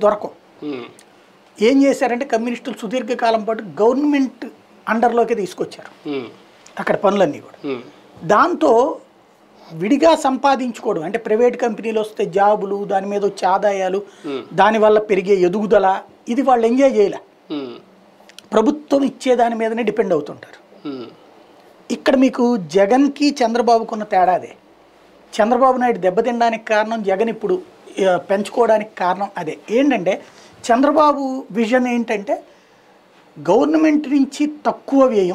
దొరకవు ఉమ్, ఏం చేశారంటే కమ్యూనిస్టులు సుదీర్ఘకాలం పాటు గవర్నమెంట్ అండర్లోకి తీసుకొచ్చారు ఉమ్, అక్కడ పనులన్నీ కూడా ఉమ్, దాంతో విడిగా సంపాదించుకోవడం అంటే ప్రైవేట్ కంపెనీలు వస్తే జాబులు దాని మీద వచ్చే ఆదాయాలు దానివల్ల పెరిగే ఎదుగుదల ఇది వాళ్ళు ఎంజాయ్ చేయలే ఉమ్, ప్రభుత్వం ఇచ్చే దాని మీదనే డిపెండ్ అవుతుంటారు ఉమ్, ఇక్కడ మీకు జగన్కి చంద్రబాబుకున్న తేడా అదే చంద్రబాబు నాయుడు దెబ్బతినడానికి కారణం జగన్ ఇప్పుడు ఆ, పెంచుకోవడానికి కారణం అదే ఏంటంటే చంద్రబాబు విజన్ ఏంటంటే గవర్నమెంట్ నుంచి తక్కువ వ్యయం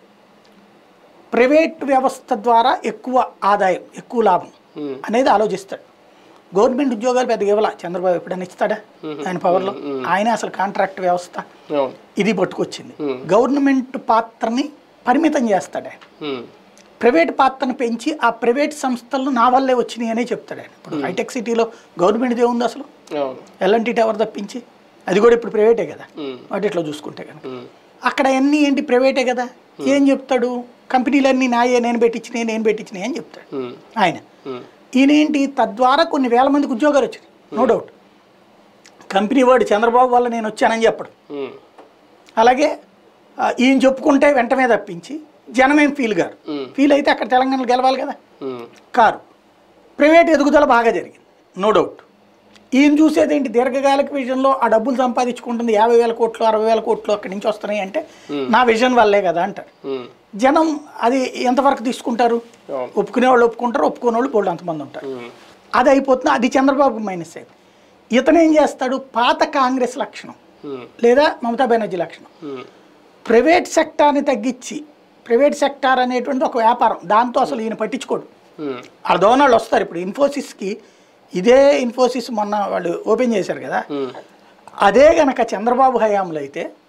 ప్రైవేట్ వ్యవస్థ ద్వారా ఎక్కువ ఆదాయం ఎక్కువ లాభం ఉమ్, అనేది ఆలోచిస్తాడు గవర్నమెంట్ ఉద్యోగాలు పెద్దగా ఇవ్వాల చంద్రబాబు ఎప్పుడైనా ఇస్తాడా ఆయన పవర్లో ఆయన అసలు కాంట్రాక్ట్ వ్యవస్థ అవును ఇది పట్టుకొచ్చింది Hmm. గవర్నమెంట్ పాత్రని పరిమితం చేస్తాడు ఆయన ఉమ్, ప్రైవేట్ పాత్రను పెంచి ఆ ప్రైవేట్ సంస్థలు నా వల్లే వచ్చినాయి అనే చెప్తాడు ఆయన ఇప్పుడు హైటెక్ సిటీలో గవర్నమెంట్ ఏముంది అసలు అవును ఎల్ఎన్టీ టవర్ తప్పించి అది కూడా ఇప్పుడు ప్రైవేటే కదా ఉమ్, వాటి ఇట్లా చూసుకుంటే కనుక ఉమ్, అక్కడ అన్నీ ఏంటి ప్రైవేటే కదా ఏం చెప్తాడు కంపెనీలన్నీ నాయే నేను పెట్టించినాయి నేను పెట్టించినాయి అని చెప్తాడు ఉమ్, ఆయన ఉమ్, ఈయనేంటి తద్వారా కొన్ని వేల మందికి ఉద్యోగాలు వచ్చినాయి నో డౌట్ కంపెనీ వాడు చంద్రబాబు వల్ల నేను వచ్చానని చెప్పడం ఉమ్, అలాగే ఆ, ఈయన చెప్పుకుంటే వెంటనే తప్పించి జనం ఏం ఫీల్ గారు ఉమ్, ఫీల్ అయితే అక్కడ తెలంగాణలో గెలవాలి కదా ఉమ్, కారు ప్రైవేట్ ఎదుగుదల బాగా జరిగింది నో డౌట్ ఈయన చూసేది ఏంటి దీర్ఘకాలిక విజన్లో ఆ డబ్బులు సంపాదించుకుంటుంది యాభై వేల కోట్లు అరవై వేల కోట్లు అక్కడి నుంచి వస్తున్నాయి అంటే నా విజన్ వల్లే కదా అంటారు ఉమ్, జనం అది ఎంతవరకు తీసుకుంటారు అవును ఒప్పుకునే వాళ్ళు ఒప్పుకుంటారు ఒప్పుకునే వాళ్ళు బోల్డ్ అంతమంది ఉంటారు ఉమ్, అది అయిపోతుంది అది చంద్రబాబు మైనస్ అయింది ఇతను ఏం చేస్తాడు పాత కాంగ్రెస్ లక్షణం ఉమ్, లేదా మమతా బెనర్జీ లక్షణం ఉమ్, ప్రైవేట్ సెక్టార్ని తగ్గించి ప్రైవేట్ సెక్టార్ అనేటువంటిది ఒక వ్యాపారం దాంతో అసలు ఈయన పట్టించుకోడు ఉమ్, ఆ వాళ్ళు వస్తారు ఇప్పుడు ఇన్ఫోసిస్కి ఇదే ఇన్ఫోసిస్ మొన్న వాళ్ళు ఓపెన్ చేశారు కదా ఉమ్, అదే గనక చంద్రబాబు హయాంలో అయితే